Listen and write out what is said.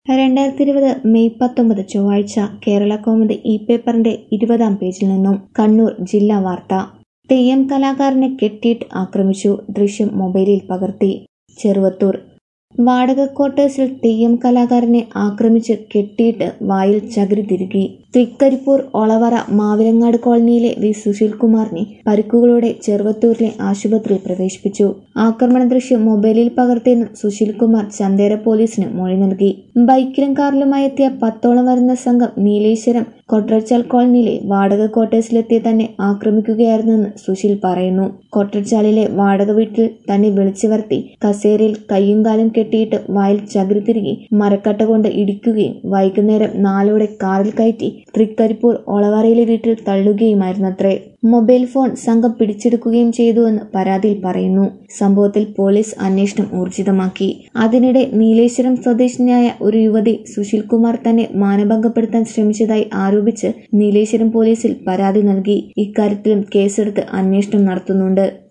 രണ്ടായിരത്തി ഇരുപത് മെയ് പത്തൊമ്പത് ചൊവ്വാഴ്ച കേരള കൗമുദി ഇ പേപ്പറിന്റെ ഇരുപതാം പേജിൽ നിന്നും കണ്ണൂർ ജില്ലാ വാർത്ത തെയ്യം കലാകാരനെ കെട്ടിയിട്ട് ആക്രമിച്ചു ദൃശ്യം മൊബൈലിൽ പകർത്തി ചെറുവത്തൂർ വാടക ക്വാർട്ടേഴ്സിൽ തെയ്യം കലാകാരനെ ആക്രമിച്ച് കെട്ടിയിട്ട് വായിൽ ചകിരി തിരുകി തൃക്കരിപ്പൂർ ഒളവറ മാവിലങ്ങാട് കോളനിയിലെ വി സുശീൽകുമാറിനെ പരിക്കുകളോടെ ചെറുവത്തൂരിലെ ആശുപത്രിയിൽ പ്രവേശിപ്പിച്ചു ആക്രമണ ദൃശ്യം മൊബൈലിൽ പകർത്തിയെന്നും സുശീൽകുമാർ ചന്തേര പോലീസിന് മൊഴി നൽകി ബൈക്കിലും കാറിലുമായി എത്തിയ പത്തോളം വരുന്ന സംഘം നീലേശ്വരം കൊട്രച്ചാൽ കോളനിയിലെ വാടക ക്വാർട്ടേഴ്സിലെത്തിയ തന്നെ ആക്രമിക്കുകയായിരുന്നെന്ന് സുശീൽ പറയുന്നു കൊട്രച്ചാലിലെ വാടക വീട്ടിൽ തന്നെ വിളിച്ചു വരുത്തി കസേരയിൽ കൈയും കാലും കെട്ടിയിട്ട് വായിൽ ചകിരി തിരികെ മരക്കട്ട കൊണ്ട് ഇടിക്കുകയും വൈകുന്നേരം നാലോടെ കാറിൽ കയറ്റി തൃക്കരിപ്പൂർ ഒളവറയിലെ വീട്ടിൽ തള്ളുകയുമായിരുന്നത്രേ മൊബൈൽ ഫോൺ സംഘം പിടിച്ചെടുക്കുകയും ചെയ്തുവെന്ന് പരാതിയിൽ പറയുന്നു സംഭവത്തിൽ പോലീസ് അന്വേഷണം ഊർജിതമാക്കി അതിനിടെ നീലേശ്വരം സ്വദേശിനിയായ ഒരു യുവതി സുശീൽ കുമാർ തന്നെ മാനഭംഗപ്പെടുത്താൻ ശ്രമിച്ചതായി ആരോപിച്ച് നീലേശ്വരം പോലീസിൽ പരാതി നൽകി ഇക്കാര്യത്തിലും കേസെടുത്ത് അന്വേഷണം നടത്തുന്നുണ്ട്